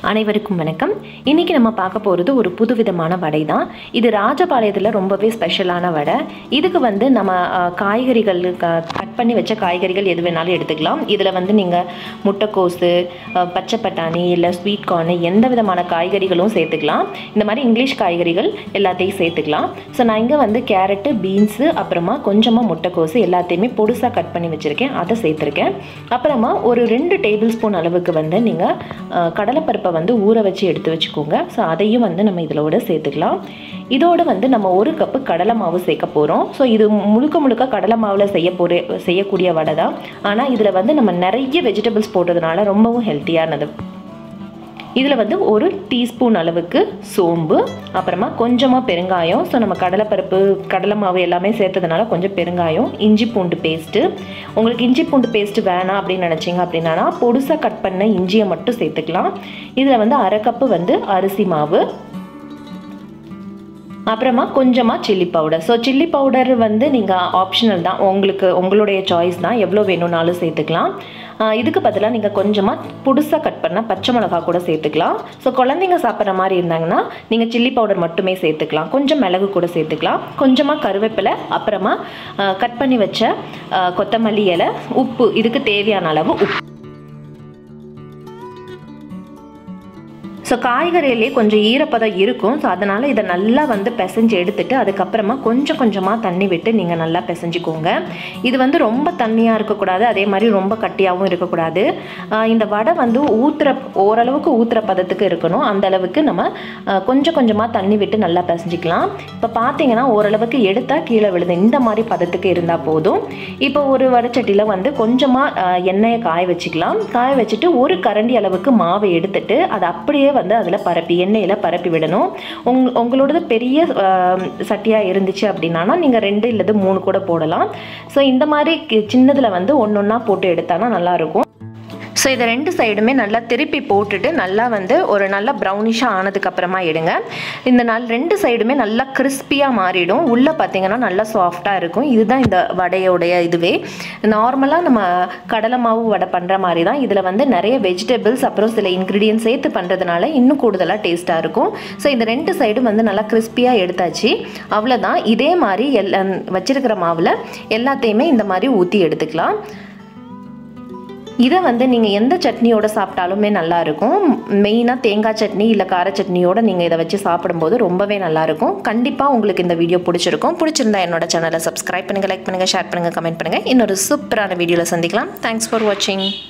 அனைவருக்கும் வணக்கம் இன்னைக்கு நம்ம பார்க்க போகிறது ஒரு புதுவிதமான வடை தான் இது ராஜபாளையத்தில் ரொம்பவே ஸ்பெஷலான வடை இதுக்கு வந்து நம்ம அஹ், காய்கறிகள் கட் பண்ணி வச்ச காய்கறிகள் எது வேணாலும் எடுத்துக்கலாம் இதில் வந்து நீங்கள் முட்டைக்கோஸு அஹ், பச்சை பட்டாணி இல்லை ஸ்வீட் கார்னு எந்த விதமான காய்கறிகளும் சேர்த்துக்கலாம் இந்த மாதிரி இங்கிலீஷ் காய்கறிகள் எல்லாத்தையும் சேர்த்துக்கலாம் ஸோ நான் இங்கே வந்து கேரட்டு பீன்ஸு அப்புறமா கொஞ்சமாக முட்டைக்கோஸு எல்லாத்தையுமே பொடுசாக கட் பண்ணி வச்சுருக்கேன் அதை சேர்த்துருக்கேன் அப்புறமா ஒரு ரெண்டு டேபிள் ஸ்பூன் அளவுக்கு வந்து நீங்கள் கடலைப்பருப்பை வந்து ஊற வச்சு எடுத்து வச்சுக்கோங்க ஸோ அதையும் வந்து நம்ம இதிலோட சேர்த்துக்கலாம் இதோட வந்து நம்ம ஒரு கப்பு கடலை மாவு சேர்க்க போகிறோம் ஸோ இது முழுக்க முழுக்க கடலை மாவில் செய்ய போகிற செய்யக்கூடிய வடை தான் ஆனால் இதில் வந்து நம்ம நிறைய வெஜிடபிள்ஸ் போட்டதுனால ரொம்பவும் ஹெல்த்தியானது இதில் வந்து ஒரு டீஸ்பூன் அளவுக்கு சோம்பு அப்புறமா கொஞ்சமாக பெருங்காயம் ஸோ நம்ம கடலைப்பருப்பு கடலை மாவு எல்லாமே சேர்த்ததுனால கொஞ்சம் பெருங்காயம் இஞ்சி பூண்டு பேஸ்ட்டு உங்களுக்கு இஞ்சி பூண்டு பேஸ்ட்டு வேணாம் அப்படின்னு நினச்சிங்க அப்படின்னா பொடுசாக கட் பண்ண இஞ்சியை மட்டும் சேர்த்துக்கலாம் இதில் வந்து அரை கப்பு வந்து அரிசி மாவு அப்புறமா கொஞ்சமாக chilli powder so chilli powder வந்து நீங்கள் ஆப்ஷனல் தான் உங்களுக்கு உங்களுடைய சாய்ஸ் தான் எவ்வளோ வேணும்னாலும் சேர்த்துக்கலாம் ஆஹ் இதுக்கு பதிலாக நீங்கள் கொஞ்சமாக புதுசாக கட் பண்ண பச்சை மிளகா கூட சேர்த்துக்கலாம் ஸோ குழந்தைங்க சாப்பிட்ற மாதிரி இருந்தாங்கன்னா நீங்கள் சில்லி பவுடர் மட்டுமே சேர்த்துக்கலாம் கொஞ்சம் மிளகு கூட சேர்த்துக்கலாம் கொஞ்சமாக கருவேப்பிலை அப்புறமா கட் பண்ணி வச்ச ஆஹ் கொத்தமல்லி இலை உப்பு இதுக்கு தேவையான அளவு உப்பு ஸோ காய்கறியிலே கொஞ்சம் ஈரப்பதம் இருக்கும் ஸோ அதனால் இதை நல்லா வந்து பிசைஞ்சு எடுத்துட்டு அதுக்கப்புறமா கொஞ்சம் கொஞ்சமாக தண்ணி விட்டு நீங்கள் நல்லா பிசைஞ்சிக்கோங்க இது வந்து ரொம்ப தண்ணியாக இருக்கக்கூடாது அதே மாதிரி ரொம்ப கட்டியாகவும் இருக்கக்கூடாது ஆஹ் இந்த வடை வந்து ஊற்றுற ஓரளவுக்கு ஊற்றுற பதத்துக்கு இருக்கணும் அந்த அளவுக்கு நம்ம ஆஹ் கொஞ்சம் கொஞ்சமாக தண்ணி விட்டு நல்லா பிசைஞ்சிக்கலாம் இப்போ பார்த்தீங்கன்னா ஓரளவுக்கு எடுத்தால் கீழே விழுது இந்த மாதிரி பதத்துக்கு இருந்தால் போதும் இப்போ ஒரு வடைச்சட்டியில் வந்து கொஞ்சமாக எண்ணெயை காய வச்சுக்கலாம் காய வச்சுட்டு ஒரு கரண்டி அளவுக்கு மாவை எடுத்துட்டு அதை அப்படியே வந்து அதில் பரப்பி எண்ணெயில் பரப்பி விடணும் உங் உங்களோடது பெரிய சட்டியாக இருந்துச்சு அப்படின்னா நீங்கள் ரெண்டு இல்லது மூணு கூட போடலாம் ஸோ இந்த மாதிரி கி- சின்னதுல வந்து ஒன்று ஒன்றா போட்டு எடுத்தானா நல்லாயிருக்கும் ஸோ இதை ரெண்டு சைடுமே நல்லா திருப்பி போட்டுட்டு நல்லா வந்து ஒரு நல்லா ப்ரௌனிஷாக ஆனதுக்கப்புறமா எடுங்க இந்த நாள் ரெண்டு சைடுமே நல்லா கிறிஸ்பியாக மாறிடும் உள்ளே பார்த்தீங்கன்னா நல்லா சாஃப்டாக இருக்கும் இதுதான் இந்த வடையோடைய இதுவே நார்மலாக நம்ம கடலை மாவு வடை பண்ணுற மாதிரி தான் இதில் வந்து நிறைய வெஜிடபிள்ஸ் அப்புறம் சில இன்க்ரீடியன்ஸ் சேர்த்து பண்ணுறதுனால இன்னும் கூடுதலாக டேஸ்ட்டாக இருக்கும் ஸோ இந்த ரெண்டு சைடும் வந்து நல்லா கிறிஸ்பியாக எடுத்தாச்சு அவ்வளோதான் இதே மாதிரி எல்லா வச்சிருக்கிற மாவில் எல்லாத்தையுமே இந்த மாதிரி ஊற்றி எடுத்துக்கலாம் இதை வந்து நீங்கள் எந்த சட்னியோட சாப்பிட்டாலுமே நல்லா இருக்கும் மெயினாக தேங்காய் சட்னி இல்லை கார சட்னியோட நீங்கள் இதை வச்சு சாப்பிடும்போது ரொம்பவே நல்லா இருக்கும் கண்டிப்பாக உங்களுக்கு இந்த வீடியோ பிடிச்சிருக்கும் பிடிச்சிருந்தா என்னோட சேனலை சப்ஸ்கிரைப் பண்ணுங்கள் லைக் பண்ணுங்கள் ஷேர் பண்ணுங்கள் கமெண்ட் பண்ணுங்கள் இன்னொரு சூப்பரான வீடியோவில் சந்திக்கலாம் தேங்க்ஸ் ஃபார் வாட்சிங்